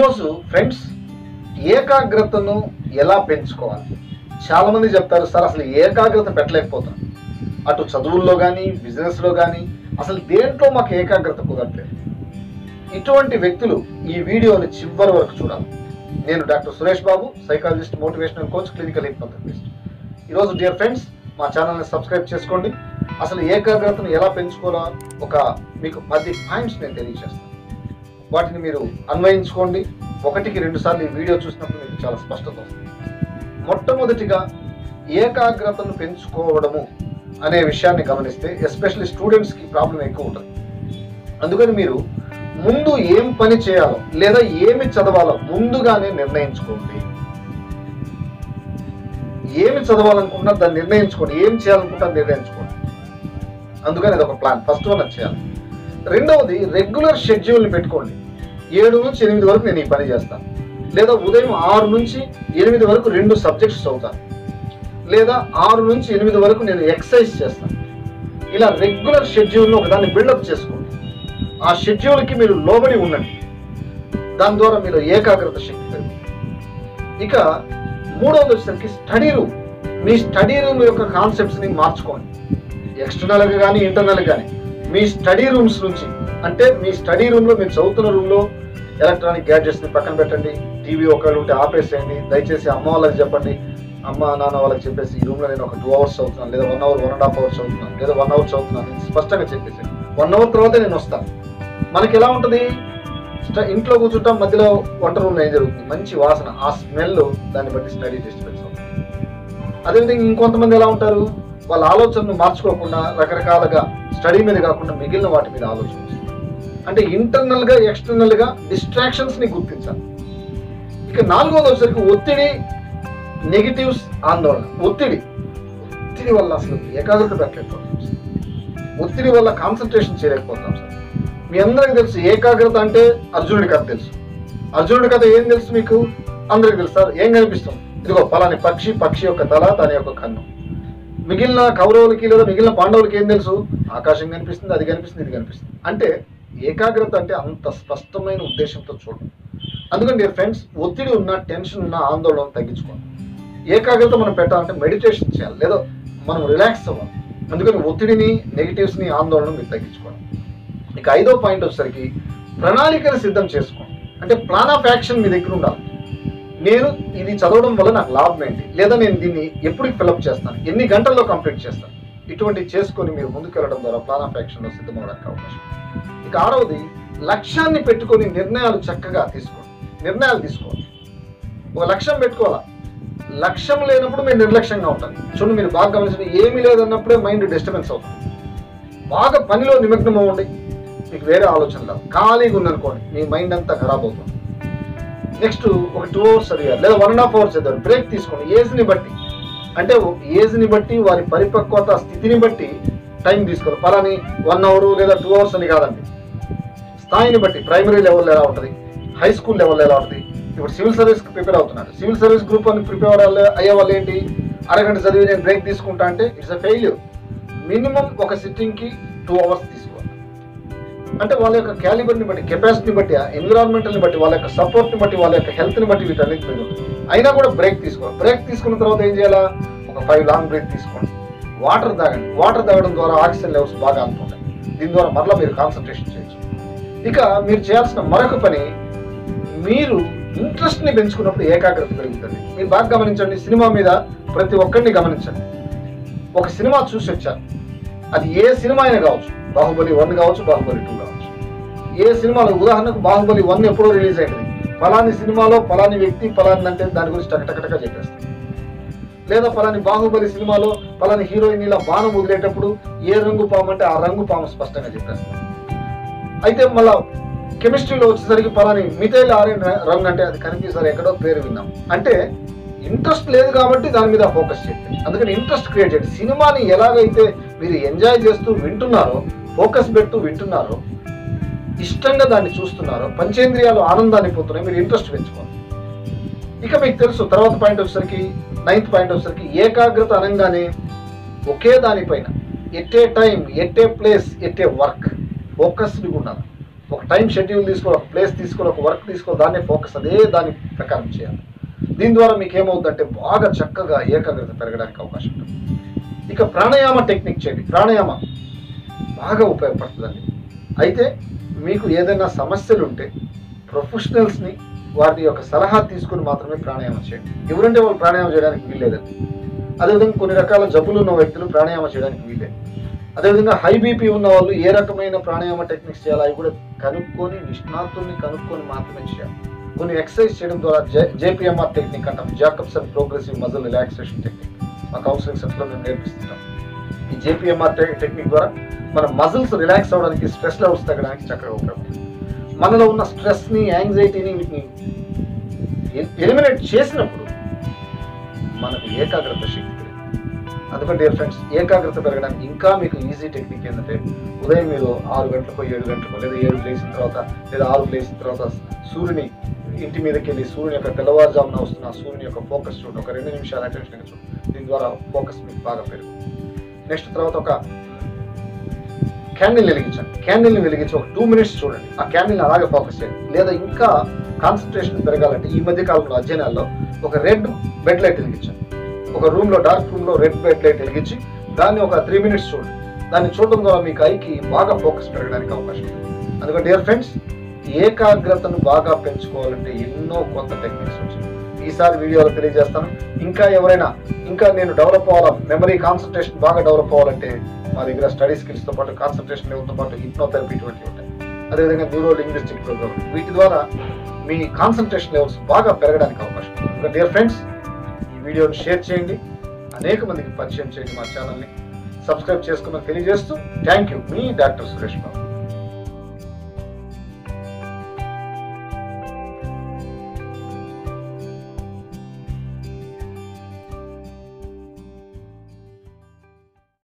ఈరోజు ఫ్రెండ్స్ ఏకాగ్రతను ఎలా పెంచుకోవాలి చాలా మంది చెప్తారు సార్ అసలు ఏకాగ్రత పెట్టలేకపోతాం అటు చదువుల్లో కానీ బిజినెస్లో కానీ అసలు దేంట్లో మాకు ఏకాగ్రత కుదరట్లేదు ఇటువంటి వ్యక్తులు ఈ వీడియోని చివరి వరకు చూడాలి నేను doctor Suresh Babu psychologist motivational coach clinical hypnotherapist ఈరోజు డియర్ ఫ్రెండ్స్ మా ఛానల్ని సబ్స్క్రైబ్ చేసుకోండి అసలు ఏకాగ్రతను ఎలా పెంచుకోవాలో ఒక మీకు పది పాయింట్స్ నేను తెలియజేస్తాను వాటిని మీరు అన్వయించుకోండి ఒకటికి రెండు సార్లు ఈ వీడియో చూసినప్పుడు మీకు చాలా స్పష్టత వస్తుంది మొట్టమొదటిగా ఏకాగ్రతను పెంచుకోవడము అనే విషయాన్ని గమనిస్తే ఎస్పెషల్లీ స్టూడెంట్స్కి ప్రాబ్లం ఎక్కువ ఉంటుంది అందుకని మీరు ముందు ఏం పని చేయాలో లేదా ఏమి చదవాలో ముందుగానే నిర్ణయించుకోండి ఏమి చదవాలనుకుంటున్నా దాన్ని నిర్ణయించుకోండి ఏం చేయాలనుకుంటున్నా నిర్ణయించుకోండి అందుకని అది ఒక ప్లాన్ ఫస్ట్ వన్ అది చేయాలి రెండవది రెగ్యులర్ షెడ్యూల్ని పెట్టుకోండి ఏడు నుంచి ఎనిమిది వరకు నేను ఈ పని చేస్తాను లేదా ఉదయం ఆరు నుంచి ఎనిమిది వరకు రెండు సబ్జెక్ట్స్ చదువుతాను లేదా ఆరు నుంచి ఎనిమిది వరకు నేను ఎక్సర్సైజ్ చేస్తాను ఇలా రెగ్యులర్ షెడ్యూల్ను ఒకదాన్ని బిల్డప్ చేసుకోండి ఆ షెడ్యూల్కి మీరు లోబడి ఉండండి దాని ద్వారా మీరు ఏకాగ్రత శక్తి పెరుగుతుంది ఇక మూడవది వచ్చేసరికి స్టడీ రూమ్ మీ స్టడీ రూమ్ యొక్క కాన్సెప్ట్స్ని మార్చుకోండి ఎక్స్టర్నల్గా కానీ ఇంటర్నల్గా కానీ మీ స్టడీ రూమ్స్ నుంచి అంటే మీ స్టడీ రూమ్లో మీరు చదువుతున్న రూమ్లో ఎలక్ట్రానిక్ గ్యాడ్జెట్స్ని పక్కన పెట్టండి టీవీ ఒకవేళ ఉంటే ఆపేసేయండి దయచేసి అమ్మ వాళ్ళకి చెప్పండి అమ్మ నాన్న వాళ్ళకి చెప్పేసి ఈ రూమ్లో నేను ఒక టూ అవర్స్ చదువుతున్నాను లేదా one hour one and half hours చదువుతున్నాను లేదా వన్ అవర్ చదువుతున్నాను అని స్పష్టంగా చెప్పేసి వన్ అవర్ తర్వాతే నేను వస్తాను మనకి ఎలా ఉంటుంది స్ట- ఇంట్లో కూర్చుంటాం మధ్యలో వంట రూమ్లో ఏం జరుగుతుంది మంచి వాసన ఆ స్మెల్ దాన్ని బట్టి స్టడీ డిస్టర్బెన్స్ అవుతుంది అదేవిధంగా ఇంకొంతమంది ఎలా ఉంటారు వాళ్ళ ఆలోచనను మార్చుకోకుండా రకరకాలుగా స్టడీ మీద కాకుండా మిగిలిన వాటి మీద ఆలోచన వస్తుంది. అంటే ఇంటర్నల్ గా ఎక్స్టర్నల్ గా డిస్ట్రాక్షన్స్ ని గుర్తించాలి ఇక నాలుగోది వచ్చేసరికి ఒత్తిడి నెగిటివ్స్ ఆందోళన ఒత్తిడి ఒత్తిడి వల్ల అసలు ఏకాగ్రత పెట్టలేకపోతాం సార్. ఒత్తిడి వల్ల కాన్సన్ట్రేషన్ చేయలేకపోతాం సార్ మీ అందరికీ తెలుసు ఏకాగ్రత అంటే అర్జునుడి కథ తెలుసు అర్జునుడి కథ ఏం తెలుసు మీకు అందరికి తెలుసు సార్ ఏం కనిపిస్తుంది ఇదిగో పలాని పక్షి పక్షి యొక్క తల దాని యొక్క కన్ను మిగిలిన కౌరవులకి లేదా మిగిలిన పాండవులకి ఏం తెలుసు ఆకాశం కనిపిస్తుంది అది కనిపిస్తుంది ఇది కనిపిస్తుంది అంటే ఏకాగ్రత అంటే అంత స్పష్టమైన ఉద్దేశంతో చూడండి అందుకని డియర్ ఫ్రెండ్స్ ఒత్తిడి ఉన్న టెన్షన్ ఉన్న ఆందోళన తగ్గించుకోండి ఏకాగ్రత మనం పెట్టాలంటే మెడిటేషన్ చేయాలి లేదా మనం రిలాక్స్ అవ్వాలి అందుకని ఒత్తిడిని నెగిటివ్స్ని ఆందోళన మీరు తగ్గించుకోండి ఇక ఐదో పాయింట్ వచ్చేసరికి ప్రణాళికను సిద్ధం చేసుకోండి అంటే ప్లాన్ ఆఫ్ యాక్షన్ మీ దగ్గర ఉండాలి నేను ఇది చదవడం వల్ల నాకు లాభం ఏంటి లేదా నేను దీన్ని ఎప్పుడు ఫిలప్ చేస్తాను ఎన్ని గంటల్లో కంప్లీట్ చేస్తాను ఇటువంటి చేసుకొని మీరు ముందుకు వెళ్ళడం ద్వారా ప్లాన్ ఆఫ్ యాక్షన్లో సిద్ధమవడానికి అవకాశం ఉంది. ఇక ఆరవది లక్ష్యాన్ని పెట్టుకొని నిర్ణయాలు చక్కగా తీసుకోండి నిర్ణయాలు తీసుకోవాలి ఒక లక్ష్యం పెట్టుకోవాలా లక్ష్యం లేనప్పుడు మీరు నిర్లక్ష్యంగా ఉంటారు చూడండి మీరు బాగా గమనించండి ఏమీ లేదన్నప్పుడే మైండ్ డిస్టర్బెన్స్ అవుతుంది బాగా పనిలో నిమగ్నం అవ్వండి మీకు వేరే ఆలోచన రావు ఖాళీగా ఉందనుకోండి మీ మైండ్ అంతా ఖరాబ్ అవుతుంది నెక్స్ట్ ఒక టూ అవర్స్ చదివారు లేదా వన్ అండ్ హాఫ్ అవర్స్ చదివారు బ్రేక్ తీసుకోండి ఏజ్ని బట్టి అంటే ఏజ్ని బట్టి వారి పరిపక్వత స్థితిని బట్టి టైం తీసుకోవాలి పలాని వన్ అవర్ లేదా టూ అవర్స్ అని కాదండి స్థాయిని బట్టి ప్రైమరీ లెవెల్ ఎలా ఉంటుంది హై స్కూల్ లెవెల్ ఎలా ఉంటుంది ఇప్పుడు సివిల్ సర్వీస్ ప్రిపేర్ అవుతున్నాడు సివిల్ సర్వీస్ గ్రూప్ అని ప్రిపేర్ అయ్యే వాళ్ళు ఏంటి అరగంట చదివి నేను బ్రేక్ తీసుకుంటా అంటే ఇట్స్ అ ఫెయిల్యూర్ మినిమం ఒక సిట్టింగ్కి టూ అవర్స్ తీసుకోవాలి అంటే వాళ్ళ యొక్క క్యాలిబర్ని బట్టి కెపాసిటీని బట్టి ఎన్విరాన్మెంటల్ని బట్టి వాళ్ళ యొక్క సపోర్ట్ని బట్టి వాళ్ళ యొక్క హెల్త్ని బట్టి వీటన్నిటి మీద ఉంటుంది. అయినా కూడా బ్రేక్ తీసుకోవాలి బ్రేక్ తీసుకున్న తర్వాత ఏం చేయాలా ఒక ఫైవ్ లాంగ్ బ్రేక్ తీసుకోండి వాటర్ తాగండి వాటర్ తాగడం ద్వారా ఆక్సిజన్ లెవెల్స్ బాగా అందుతుంటాయి దీని ద్వారా మరలా మీరు కాన్సన్ట్రేషన్ చేయొచ్చు ఇక మీరు చేయాల్సిన మరొక పని మీరు ఇంట్రెస్ట్ని పెంచుకున్నప్పుడు ఏకాగ్రత పెరుగుతుంది మీరు బాగా గమనించండి సినిమా మీద ప్రతి ఒక్కరిని గమనించండి ఒక సినిమా చూసి వచ్చారు అది ఏ సినిమా అయినా కావచ్చు బాహుబలి వన్ కావచ్చు బాహుబలి టూ కావచ్చు ఏ సినిమాలో ఉదాహరణకు బాహుబలి వన్ ఎప్పుడో రిలీజ్ అయింది ఫలాని సినిమాలో ఫలాని వ్యక్తి ఫలాని అంటే దాని గురించి టకటకటగా చెప్పేస్తాం లేదా ఫలాని బాహుబలి సినిమాలో ఫలాని హీరోయిన్ ఇలా బాణం వదిలేటప్పుడు ఏ రంగు పాము అంటే ఆ రంగు పాము స్పష్టంగా చెప్పేస్తాం అయితే మళ్ళా కెమిస్ట్రీలో వచ్చేసరికి ఫలాని మిథైల్ ఆరెంజ్ రంగు అంటే అది కనిపిస్తారు ఎక్కడో పేరు విన్నాం అంటే ఇంట్రెస్ట్ లేదు కాబట్టి దాని మీద ఫోకస్ చేయండి అందుకని ఇంట్రెస్ట్ క్రియేట్ చేయండి సినిమాని ఎలాగైతే మీరు ఎంజాయ్ చేస్తూ వింటున్నారో ఫోకస్ పెడుతూ వింటున్నారో ఇష్టంగా దాన్ని చూస్తున్నారో పంచేంద్రియాలు ఆనందాన్ని పొందుతున్నాయి మీరు ఇంట్రెస్ట్ పెంచుకోండి ఇక మీకు తెలుసు తర్వాత పాయింట్ వచ్చేసరికి నైన్త్ పాయింట్ వచ్చేసరికి ఏకాగ్రత అనగానే ఒకే దానిపైన at a time at a place at a work ఫోకస్డ్గా ఉండాలి ఒక టైం షెడ్యూల్ తీసుకోవాలి ఒక ప్లేస్ తీసుకోవాలి ఒక వర్క్ తీసుకోవాలి దాన్నే ఫోకస్ అదే దాని ప్రకారం చేయాలి దీని ద్వారా మీకు ఏమవుతుందంటే బాగా చక్కగా ఏకాగ్రత పెరగడానికి అవకాశం ఉంటుంది ఇక ప్రాణాయామ టెక్నిక్ చేయండి ప్రాణాయామ బాగా ఉపయోగపడుతుందండి అయితే మీకు ఏదైనా సమస్యలు ఉంటే ప్రొఫెషనల్స్ని వాటి యొక్క సలహా తీసుకుని మాత్రమే ప్రాణాయామం చేయండి ఎవరంటే వాళ్ళు ప్రాణాయామం చేయడానికి వీల్లేదండి అదేవిధంగా కొన్ని రకాల జబ్బులు ఉన్న వ్యక్తులు ప్రాణాయామం చేయడానికి వీల్లేదు అదేవిధంగా హై బీపీ ఉన్న వాళ్ళు ఏ రకమైన ప్రాణాయామ టెక్నిక్స్ చేయాలో అవి కూడా కనుక్కొని నిష్ణాతుల్ని కనుక్కొని మాత్రమే చేయాలి కొన్ని ఎక్సర్సైజ్ చేయడం ద్వారా జే జేపీఎంఆర్ టెక్నిక్ అంటాం Jacobson progressive muscle relaxation technique మా కౌన్సిలింగ్ సెంటర్లో మేము నేర్పిస్తున్నాం ఈ జేపీఎంఆర్ టెక్నిక్ ద్వారా మన మజిల్స్ రిలాక్స్ అవ్వడానికి స్ట్రెస్ లెవెల్స్ తగ్గడానికి చక్కగా ఉపయోగపడుతుంది మనలో ఉన్న స్ట్రెస్ని యాంగ్జైటీని వీటిని ఎలిమినేట్ చేసినప్పుడు మనకు ఏకాగ్రత శక్తి పెరుగుతుంది. అందుకని డియర్ ఫ్రెండ్స్ ఏకాగ్రత పెరగడానికి ఇంకా మీకు ఈజీ టెక్నిక్ ఏంటంటే ఉదయం మీరు ఆరు గంటలకు ఏడు గంటలకు లేదా ఏడు లేచిన తర్వాత లేదా ఆరు లేచిన తర్వాత సూర్యుని ఇంటి మీదకి వెళ్ళి సూర్యుని యొక్క తెల్లవారుజామున వస్తున్న ఆ సూర్యుని యొక్క ఫోకస్ చూడండి ఒక రెండు నిమిషాలు అటెన్షన్ చూడండి దీని ద్వారా ఫోకస్ మీకు బాగా పెరుగుతుంది నెక్స్ట్ తర్వాత ఒక క్యాండిల్ వెలిగించండి క్యాండిల్ని వెలిగించి ఒక టూ మినిట్స్ చూడండి ఆ క్యాండిల్ని అలాగే ఫోకస్ చేయండి లేదా ఇంకా కాన్సన్ట్రేషన్ పెరగాలంటే ఈ మధ్య కాలంలో అధ్యయనాల్లో ఒక రెడ్ బెడ్ లైట్ వెలిగించండి ఒక రూమ్ లో డార్క్ రూమ్ లో రెడ్ బెడ్ లైట్ వెలిగించి దాన్ని ఒక త్రీ మినిట్స్ చూడండి దాన్ని చూడడం ద్వారా మీకు ఐకి బాగా ఫోకస్ పెరగడానికి అవకాశం ఉంది అందుకని డియర్ ఫ్రెండ్స్ ఏకాగ్రతను బాగా పెంచుకోవాలంటే ఎన్నో కొత్త టెక్నిక్స్ వచ్చాయి ఈసారి వీడియోలో తెలియజేస్తాను ఇంకా ఎవరైనా ఇంకా నేను డెవలప్ అవ్వాలా మెమరీ కాన్సన్ట్రేషన్ బాగా డెవలప్ అవ్వాలంటే మా దగ్గర స్టడీ స్కిల్స్ తో పాటు కాన్సన్ట్రేషన్ లెవెల్తో పాటు హిప్నోథెరపీ ఇటువంటివి ఉంటాయి అదేవిధంగా న్యూరో లింగ్విస్టిక్ ప్రోగ్రామ్ వీటి ద్వారా మీ కాన్సన్ట్రేషన్ లెవెల్స్ బాగా పెరగడానికి అవకాశం ఉంది డియర్ ఫ్రెండ్స్ ఈ వీడియోని షేర్ చేయండి అనేక మందికి పరిచయం చేయండి మా ఛానల్ని సబ్స్క్రైబ్ చేసుకున్న తెలియజేస్తూ థ్యాంక్ యూ మీ డాక్టర్ సురేష్ బాబు